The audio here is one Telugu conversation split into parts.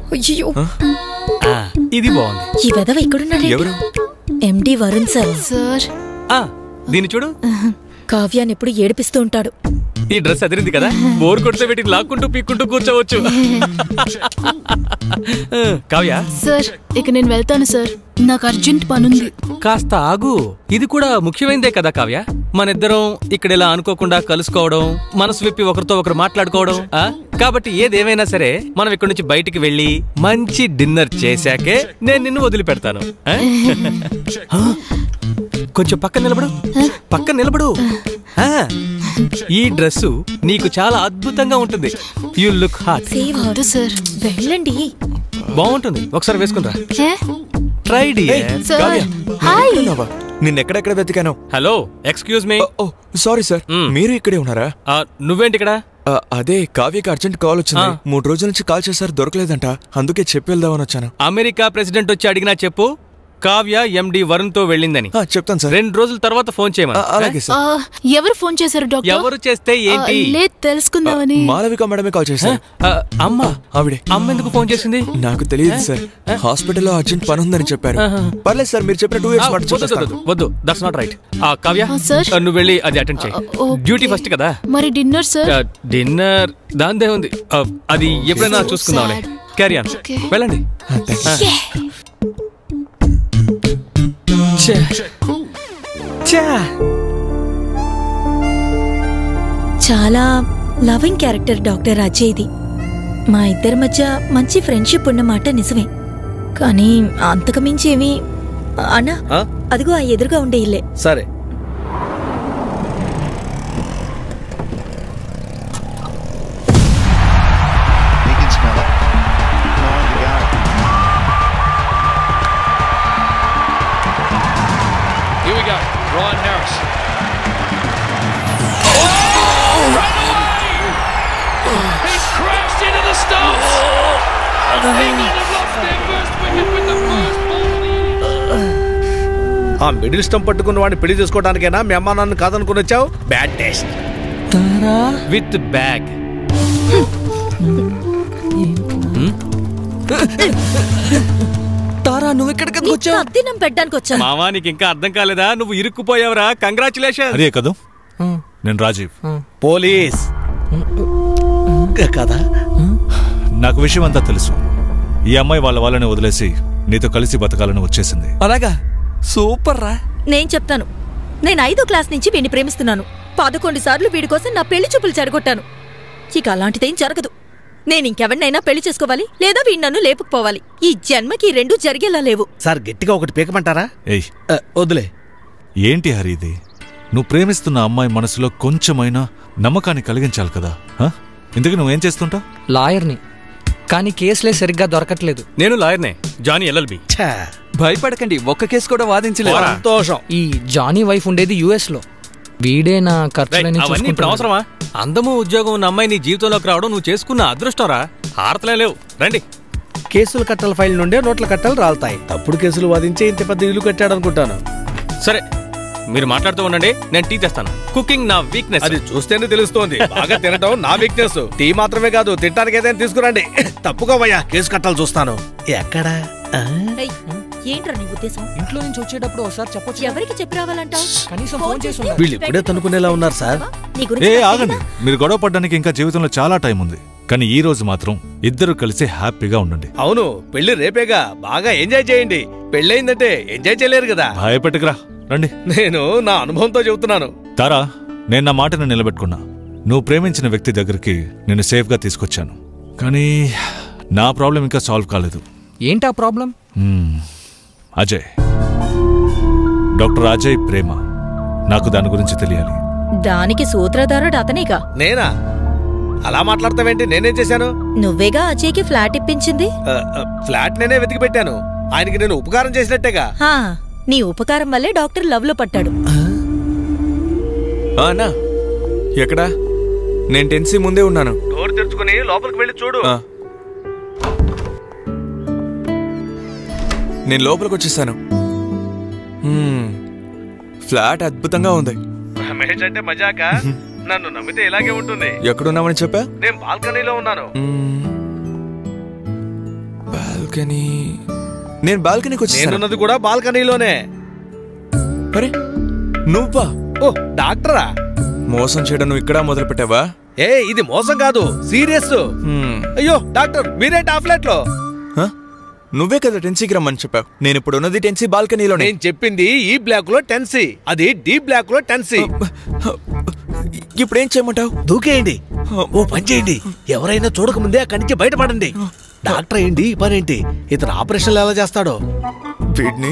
అయ్యో ఆ, ఇది బాగుంది ఈ వెధవ ఎక్కడున్నాడు ఎవరు ఎండి వరుణ్ సార్ సార్ ఆ, దీన్ని చూడు కావ్యాన్ని ఎప్పుడు ఏడిపిస్తూ ఉంటాడు ఈ డ్రెస్ అదిరింది కదా బోర్ కొడితే పెట్టి లాక్కుంటూ పీక్కుంటూ కూర్చోవచ్చు ఆ, కావ్య సార్ ఇక నేను వెళ్తాను సార్ నాకు అర్జెంట్ పనుంది కాస్త ఆగు ఇది కూడా ముఖ్యమైనదే కదా కావ్య మనిద్దరం ఇక్కడ ఇలా అనుకోకుండా కలుసుకోవడం మనసు విప్పి ఒకరితో ఒకరు మాట్లాడుకోవడం ఆ? కాబట్టి ఏదేమైనా సరే మనం ఇక్కడ నుంచి బయటికి వెళ్ళి మంచి డిన్నర్ చేశాకే నేను నిన్ను వదిలిపెడతాను ఆ? ఆ? కొంచెం పక్కన నిలబడు పక్కన నిలబడు ఆ. ఈ డ్రెస్సు నీకు చాలా అద్భుతంగా ఉంటుంది యు లుక్ హాట్ సేవ్ వద్దు సార్ వెళ్ళండి బాగుంటుంది ఒకసారి వేసుకునిరా ఏ? ట్రై సార్ కావ్య, హాయ్ ఎక్కడున్నావా? నిన్నెక్కడెక్కడ వెతికాను hello excuse me oh sorry sir మ్. మీరు ఇక్కడే ఉన్నారా నువ్వేంటి ఇక్కడ ఆ, అదే కావ్యకి అర్జెంట్ కాల్ వచ్చింది ఆ. మూడు రోజుల నుంచి కాల్ చేశారు దొరకలేదంట అందుకే చెప్పి వెళ్దామని వచ్చాను అమెరికా ప్రెసిడెంట్ వచ్చి అడిగినా చెప్పు కావ్య ఎండి వరుణ్ తో వెళ్ళిందని ఆ, చెప్తాను సార్ రెండు రోజుల తర్వాత ఫోన్ ఆ, చేయమని అలాగే ఆ, సార్ ఎవరు ఫోన్ చేశారు డాక్టర్ ఎవరు చేస్తే ఏంటి ఆ, లేదు తెలుసుకుందామని మాలవిక మేడమే కాల్ చేశారు ఆ, అమ్మ ఆవిడే అమ్మ ఎందుకు ఫోన్ చేసింది నాకు తెలియదు సార్ హాస్పిటల్లో అర్జెంట్ పని ఉందని చెప్పారు ఆహా. పర్లేదు సార్ మీరు చెప్పిన టూ ఆ, ఇయర్స్ మాట వద్దు, వద్దు, చూపిస్తాను వద్దు, వద్దు దట్స్ నాట్ రైట్ ఆ కావ్య ఆ, sir. ఆ, నువ్వు వెళ్ళి అది అటెండ్ చేయి ఆ, okay. డ్యూటీ ఫస్ట్ కదా మరి డిన్నర్ సార్ డిన్నర్ దాందే ఉంది ఆ, అది ఎప్పుడైనా So చూసుకుందాంలే sad. Carry on Okay. వెళ్ళండి ఆ, thank you. ఛే. ఛే. చాలా లవింగ్ క్యారెక్టర్ డాక్టర్ అజయ్ది మా ఇద్దరి మధ్య మంచి ఫ్రెండ్షిప్ ఉన్నమాట నిజమే కానీ అంతకు మించి ఏమీ అన్నా ఆ? అదిగో ఆ ఎదురుగా ఉండే ఇల్లే సరే He can smell it. Nine to go. Here we go. Ryan Harris. He crashed into the stumps. England have lost their first wicket with the first ball of the innings. ఆ మిడిల్ స్టంప్ పట్టుకున్న వాడిని పెళ్లి చేసుకోవడానికైనా మీ అమ్మా నాన్న కాదనుకుని వచ్చావు bad taste with bag Tara నువ్వు ఎక్కడికి వచ్చావు అద్దెనం పెట్టడానికి వచ్చాను మావా నీకు ఇంకా అర్థం కాలేదా నువ్వు ఇరుక్కుపోయావురా కంగ్రాచులేషన్ అదే కదూ నేను రాజీవ్ పోలీస్ కదా నాకు విషయం అంతా తెలుసు ఈ అమ్మాయి వాళ్ళ వాళ్ళని వదిలేసి నీతో కలిసి బతకాలని వచ్చేసింది అలాగా సూపర్ రా నేను చెప్తాను నేను ఐదో క్లాస్ నుంచి వీడిని ప్రేమిస్తున్నాను పదకొండు సార్లు వీడి కోసం నా పెళ్లి చూపులు చెడగొట్టాను ఇక అలాంటిదేం జరగదు నేను ఇంకెవరినైనా పెళ్లి చేసుకోవాలి లేదా వీడి నన్ను లేపుకుపోవాలి ఈ జన్మకి ఈ రెండు జరిగేలా లేవు సార్ గట్టిగా ఒకటి పీకమంటారా ఏయ్ ఆ, వదిలే ఏంటి హరి ఇది నువ్వు ప్రేమిస్తున్న అమ్మాయి మనసులో కొంచెమైనా నమ్మకాన్ని కలిగించాలి కదా హ? ఇంతకీ నువ్వేం చేస్తుంటావు లాయర్ని కానీ కేసులే సరిగ్గా దొరకట్లేదు నేను లాయర్నే జానీ ఎల్ఎల్బి ఛా, భయపడకండి ఒక్క కేసు కూడా వాదించలేదు సంతోషం ఈ జానీ వైఫ్ ఉండేది యుఎస్ లో వీడే నా ఖర్చులని అవన్నీ ఇప్పుడు చూసుకుంటున్నాడు. అవసరమా అందము ఉద్యోగం ఉన్న అమ్మాయి నీ జీవితంలోకి రావడం నువ్వు చేసుకున్న అదృష్టం రా హారతలే లేవు రండి కేసుల కట్టల ఫైల్ నుండే నోట్ల కట్టలు రాలుతాయి తప్పుడు కేసులు వాదించి ఇంత పెద్ద ఇల్లు కట్టాడు అనుకుంటాను సరే మీరు మాట్లాడుతూ ఉండండి నేను టీ తెస్తాను కుకింగ్ నా వీక్నెస్ అది చూస్తేనే తెలుస్తోంది బాగా తినటం నా వీక్నెస్ టీ మాత్రమే కాదు తినడానికి ఏదైనా తీసుకురండి తప్పుకోవయ్యా కేసు కట్టాలు చూస్తాను ఎక్కడ ఆ? ఏయ్, ఏంట్రా నీ ఉద్దేశం ఇంట్లో నుంచి వచ్చేటప్పుడు ఒకసారి చెప్పొచ్చు ఎవరికి చెప్పి రావాలంటావు కనీసం ఫోన్ చేసి ఉండాలి. వీళ్ళు ఇప్పుడే తనుకునేలా ఉన్నారు సార్ నీ ఏ గురించి నాకు ఆగండి తెలీదా? మీరు గొడవ పడ్డానికి ఇంకా జీవితంలో చాలా టైం ఉంది కానీ ఈ రోజు మాత్రం ఇద్దరు కలిసి హ్యాపీగా ఉండండి అవును పెళ్లి రేపేగా బాగా ఎంజాయ్ చేయండి పెళ్ళయిందంటే ఎంజాయ్ చేయలేరు కదా భయపెట్టుకురా రండి నేను నా అనుభవంతో చెబుతున్నాను తారా నేను నా మాటను నిలబెట్టుకున్నా నువ్వు ప్రేమించిన వ్యక్తి దగ్గరికి నేను సేఫ్గా తీసుకొచ్చాను కానీ నా ప్రాబ్లం ఇంకా సాల్వ్ కాలేదు ఏంటా ప్రాబ్లం మ్మ్. అజయ్ డాక్టర్ అజయ్ ప్రేమ నాకు దాని గురించి తెలియాలి దానికి సూత్రధారుడు అతనేగా నేనా అలా మాట్లాడతావేంటి నేనేం చేశాను నువ్వేగా అజయ్కి ఫ్లాట్ ఇప్పించింది ఆ, ఆ, ఫ్లాట్ నేనే వెతికి పెట్టాను ఆయనకి నేను ఉపకారం చేసినట్టేగా హా నీ ఉపకారం వల్లే డాక్టర్ లవ్ లో పట్టాడు ఆ, అన్నా ఎక్కడా నేను టెన్సీ ముందే ఉన్నాను డోర్ తెరుచుకుని లోపలికి వెళ్ళి చూడు ఆ. నేను లోపలికి వచ్చేసాను మ్మ్. ఫ్లాట్ అద్భుతంగా ఉంది రమేష్ అంటే మజాక నన్ను నమ్మితే ఇలాగే ఉంటుంది ఎక్కడున్నామని చెప్పా నేను బాల్కనీలో ఉన్నాను మ్మ్. బాల్కనీ నేను బాల్కనీకి వచ్చేసాను నేనున్నది కూడా బాల్కనీలోనే అరే నువ్వా ఓ డాక్టరా మోసం చేయడం నువ్వు ఇక్కడ మొదలు పెట్టావా ఏ ఇది మోసం కాదు సీరియస్ హ్మ్. అయ్యో డాక్టర్ మీరే టాబ్లెట్ లో హ? నువ్వే కదా టెన్సీకి రమ్మని చెప్పావు నేను ఇప్పుడు ఉన్నది టెన్సీ బాల్కనీలోనే నేను చెప్పింది ఈ బ్లాక్ లో టెన్సీ అది డి బ్లాక్ లో టెన్సీ ఇప్పుడు ఏం చేయమంటావు దూకేయండి ఓ పని చేయండి ఎవరైనా చూడకముందే అక్కడి నుంచి బయటపడండి డాక్టర్ ఏంటి ఈ పని ఏంటి ఇతను ఆపరేషన్లు ఎలా చేస్తాడో వీడిని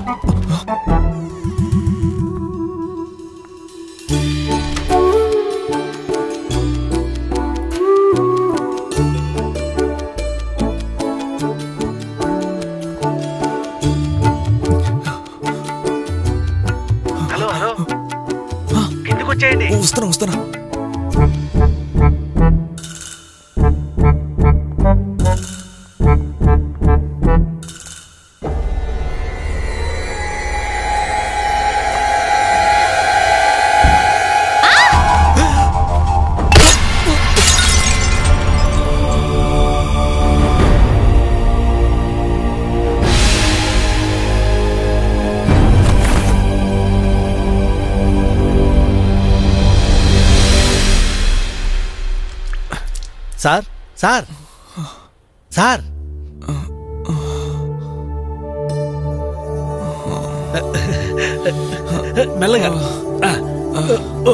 హలో హలో కిందకు వచ్చేయండి వస్తున్నా వస్తున్నా సార్ సార్ సార్ మెల్లగా ఆ, ఓ.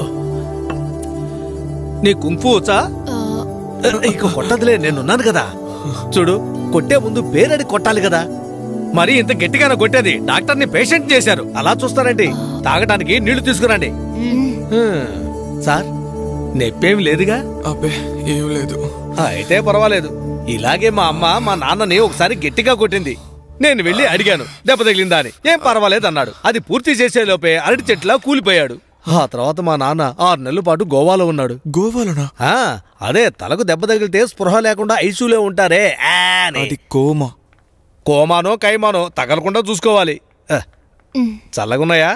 నీ కుంఫు వచ్చా ఇక కొట్టదులే నేనున్నాను కదా చూడు కొట్టే ముందు పేరడి కొట్టాలి కదా మరి ఇంత గట్టిగానే కొట్టేది డాక్టర్ని పేషెంట్ చేశారు అలా చూస్తారండి తాగడానికి నీళ్లు తీసుకురండి హ్మ్. సార్ నొప్పేం లేదుగా అబ్బే ఏం లేదు అయితే పర్వాలేదు ఇలాగే మా అమ్మ మా నాన్నని ఒకసారి గట్టిగా కొట్టింది నేను వెళ్ళి అడిగాను దెబ్బ తగిలిందా అని ఏం పర్వాలేదు అన్నాడు అది పూర్తి చేసే లోపే అరటి చెట్లా కూలిపోయాడు ఆ తర్వాత మా నాన్న ఆరు నెలల పాటు గోవాలో ఉన్నాడు గోవాలోనా ఆ అదే తలకు దెబ్బ తగిలితే స్పృహ లేకుండా ఐసీయూలో ఉంటారే ఆ అని. అది కోమా కోమానో కైమానో తగలకుండా చూసుకోవాలి ఆ, చల్లగున్నాయా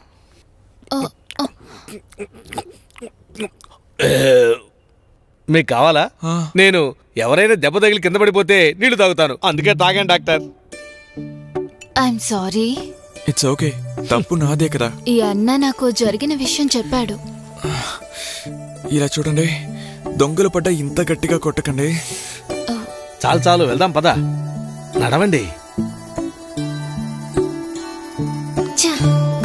మీకు కావాలా ఆ. నేను ఎవరైనా దెబ్బ తగిలి కింద పడిపోతే నీళ్లు తాగుతాను అందుకే తాగాను doctor I'm sorry it's okay తప్పు నాదే కదా ఈ అన్న నాకు జరిగిన విషయం చెప్పాడు ఇలా చూడండి దొంగలు పడ్డ ఇంత గట్టిగా కొట్టకండి చాలు చాలు వెళ్దాం పద నడవండి ఛ!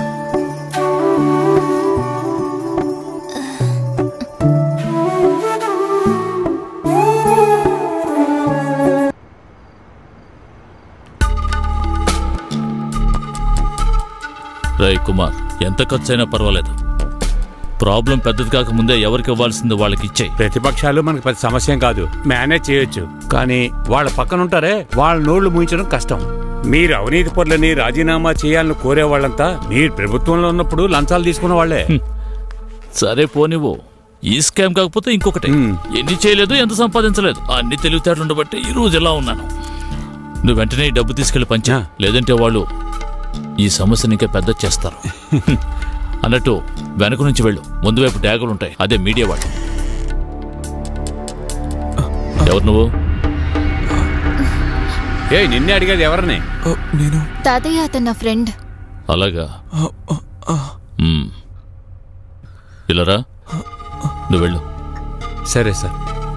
రై కుమార్ ఎంత ఖర్చైనా పర్వాలేదు ప్రాబ్లం పెద్దది కాకముందే ఎవరికి ఇవ్వాల్సింది వాళ్ళకి ఇచ్చేయి ప్రతిపక్షాలు మనకు పెద్ద సమస్యం కాదు మేనేజ్ చేయొచ్చు కానీ వాళ్ళ పక్కన ఉంటారే వాళ్ళ నోళ్లు ముయించడం కష్టం మీరు అవినీతి పనులని రాజీనామా చేయాలని కోరే వాళ్ళంతా మీరు ప్రభుత్వంలో ఉన్నప్పుడు లంచాలు తీసుకున్న వాళ్ళే సరే పోనివ్వు ఈ స్కామ్ కాకపోతే ఇంకొకటి హ్మ్. ఎన్ని చేయలేదు ఎంత సంపాదించలేదు అన్ని తెలివితేటలు ఉండబట్టి ఈ రోజు ఎలా ఉన్నాను నువ్వు వెంటనే ఈ డబ్బు తీసుకెళ్లి పంచా లేదంటే వాళ్ళు ఈ సమస్యని ఇంకా పెద్ద చేస్తారు అన్నట్టు వెనక నుంచి వెళ్ళు ముందు వైపు ట్యాగులు ఉంటాయి అదే మీడియా వాళ్ళు ఎవరు నువ్వు ఏ నిన్నే అడిగేది ఎవరిని ఓ, నేను తాతయ్య అతను నా ఫ్రెండ్ అలాగా ఆ, ఆ, ఆ, మ్మ్. ఇలారా నువ్వు వెళ్ళు సరే సార్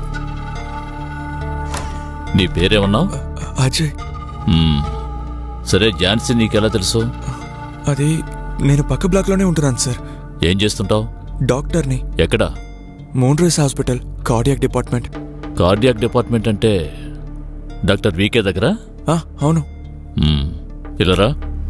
నీ పేరేమన్నావు అజయ్ మ్మ్. సరే ఝాన్సీ నీకెలా తెలుసు అది నేను పక్క బ్లాక్లోనే ఉంటున్నాను సార్ ఏం చేస్తుంటావు డాక్టర్ని ఎక్కడ మోన్రేస్ hospital cardiac department cardiac department అంటే డాక్టర్ వీకే దగ్గర ఆ, అవును ఇలారా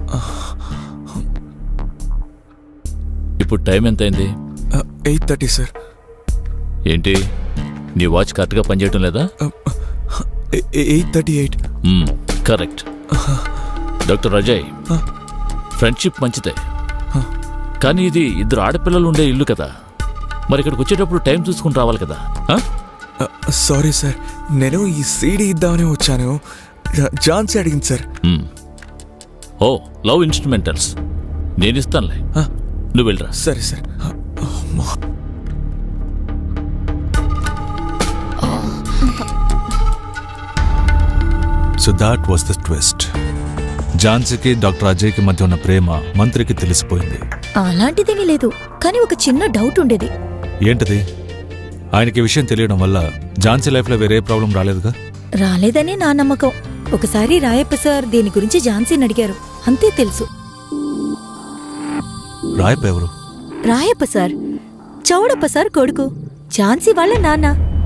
ఇప్పుడు టైం ఎంతైంది ఎయిట్ థర్టీ సార్ ఏంటి నీ వాచ్ కరెక్ట్గా పనిచేయటం లేదా ఎయిట్ థర్టీ ఎయిట్ మ్మ్, కరెక్ట్ డాక్టర్ అజయ్ ఫ్రెండ్షిప్ మంచిదే కానీ ఇది ఇద్దరు ఆడపిల్లలు ఉండే ఇల్లు కదా మరి ఇక్కడికి వచ్చేటప్పుడు టైం చూసుకుని రావాలి కదా ఆ? సారీ సార్ నేను ఈ సీడీ ఇద్దామని వచ్చాను జా- ఝాన్సీ అడిగింది సార్ మ్మ్. ఓ లవ్ ఇన్స్ట్రుమెంటల్స్ నేను ఇస్తానులే ఆ, నువ్వు వెళ్ళరా సరే సార్ అమ్మా. So that was the twist ఝాన్సీకి డాక్టర్ అజయ్కి మధ్య ఉన్న ప్రేమ మంత్రికి తెలిసిపోయింది అలాంటిదేమీ లేదు కానీ ఒక చిన్న డౌట్ ఉండేది ఏంటిది ఆయనకి ఈ విషయం తెలియడం వల్ల ఝాన్సీ లైఫ్లో వేరే ప్రాబ్లం రాలేదుగా రాలేదనే నా నమ్మకం ఒకసారి రాయప్ప సార్ దీని గురించి ఝాన్సీని అడిగారు అంతే తెలుసు రాయప్ప ఎవరు రాయప్ప సార్ చౌడప్ప సార్ కొడుకు ఝాన్సీ వాళ్ళ నాన్న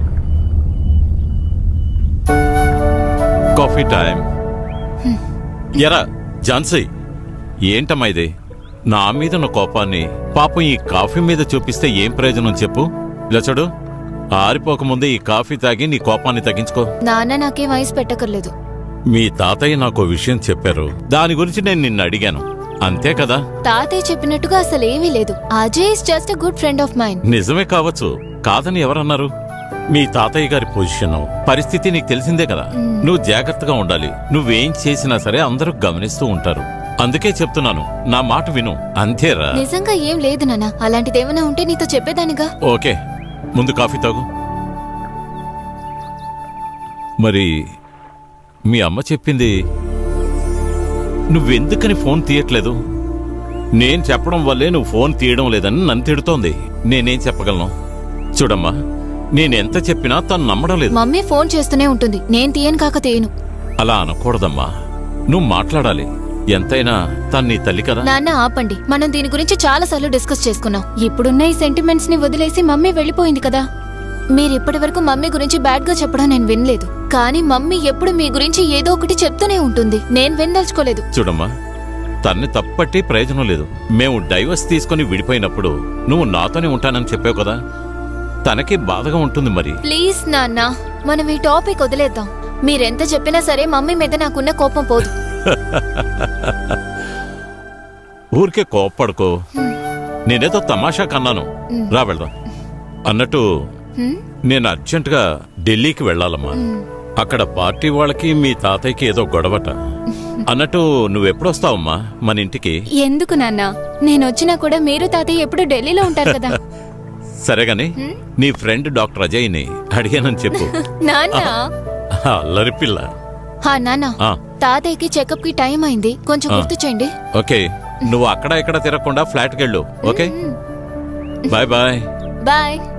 కాఫీ టైం ఎరా ఝాన్సీ ఏంటమ్మా ఇది నా మీద ఉన్న కోపాన్ని పాపం ఈ కాఫీ మీద చూపిస్తే ఏం ప్రయోజనం చెప్పు ఇలా చూడు ఆరిపోకముందే ఈ కాఫీ తాగి నీ కోపాన్ని తగ్గించుకో నాన్న నాకేం వయసు పెట్టకర్లేదు మీ తాతయ్య నాకు ఓ విషయం చెప్పారు దాని గురించి నేను నిన్ను అడిగాను అంతే కదా తాతయ్య చెప్పినట్టుగా అసలు ఏమీ లేదు Ajay is just a good friend of mind నిజమే కావచ్చు కాదని ఎవరన్నారు మీ తాతయ్య గారి పొజిషన్ పరిస్థితి నీకు తెలిసిందే కదా నువ్వు జాగ్రత్తగా ఉండాలి నువ్వేం చేసినా సరే అందరూ గమనిస్తూ ఉంటారు అందుకే చెప్తున్నాను నా మాట విను అంతేరా నిజంగా ఏం లేదు నాన్న అలాంటిదేమైనా ఉంటే నీతో చెప్పేదానిగా ఓకే ముందు కాఫీ తాగు మరి మీ అమ్మ చెప్పింది నువ్వెందుకని ఫోన్ తీయట్లేదు నేను చెప్పడం వల్లే నువ్వు ఫోన్ తీయడం లేదని నన్ను తిడుతోంది నేనేం చెప్పగలను చూడమ్మా నేనెంత చెప్పినా తను నమ్మడం లేదు మమ్మీ ఫోన్ చేస్తూనే ఉంటుంది నేను తీయను కాక తీయను అలా అనకూడదమ్మా నువ్వు మాట్లాడాలి ఎంతైనా తను నీ తల్లి కదా నాన్న ఆపండి మనం దీని గురించి చాలా సార్లు డిస్కస్ చేసుకున్నాం ఇప్పుడున్న ఈ సెంటిమెంట్స్ ని వదిలేసి మమ్మీ వెళ్ళిపోయింది కదా మీరు ఇప్పటి వరకు మమ్మీ గురించి బ్యాడ్ గా చెప్పడం నేను వినలేదు కానీ మమ్మీ ఎప్పుడు మీ గురించి ఏదో ఒకటి చెప్తూనే ఉంటుంది నేను వినదలుచుకోలేదు చూడమ్మా తన్ని తప్పట్టి ప్రయోజనం లేదు మేము డైవర్స్ తీసుకుని విడిపోయినప్పుడు నువ్వు నాతోనే ఉంటానని చెప్పావు కదా తనకి బాధగా ఉంటుంది మరి ప్లీజ్ నాన్న మనం ఈ టాపిక్ వదిలేద్దాం మీరెంత చెప్పినా సరే మమ్మీ మీద నాకున్న కోపం పోదు ఊరికే కోప్పడుకో నేనేదో తమాషా కన్నాను రా వెళ్దాం అన్నట్టు హ్మ్? నేను అర్జెంటుగా ఢిల్లీకి వెళ్ళాలమ్మా అక్కడ పార్టీ వాళ్ళకి మీ తాతయ్యకి ఏదో గొడవట అన్నట్టు నువ్వెప్పుడొస్తావమ్మా మన ఇంటికి ఎందుకు నాన్న నేను వచ్చినా కూడా మీరు తాతయ్య ఎప్పుడు ఢిల్లీలో ఉంటారు కదా సరేగాని నీ ఫ్రెండ్ డాక్టర్ అజయ్ని అడిగానని చెప్పు నాన్న అల్లరి పిల్ల హా నాన్న ఆ, తాతయ్యకి చెకప్ కి టైం అయింది కొంచెం ఆ. గుర్తు చేయండి ఓకే నువ్వు అక్కడ ఇక్కడ తిరగకుండా ఫ్లాట్కి వెళ్ళు ఓకే బాయ్ బాయ్ బాయ్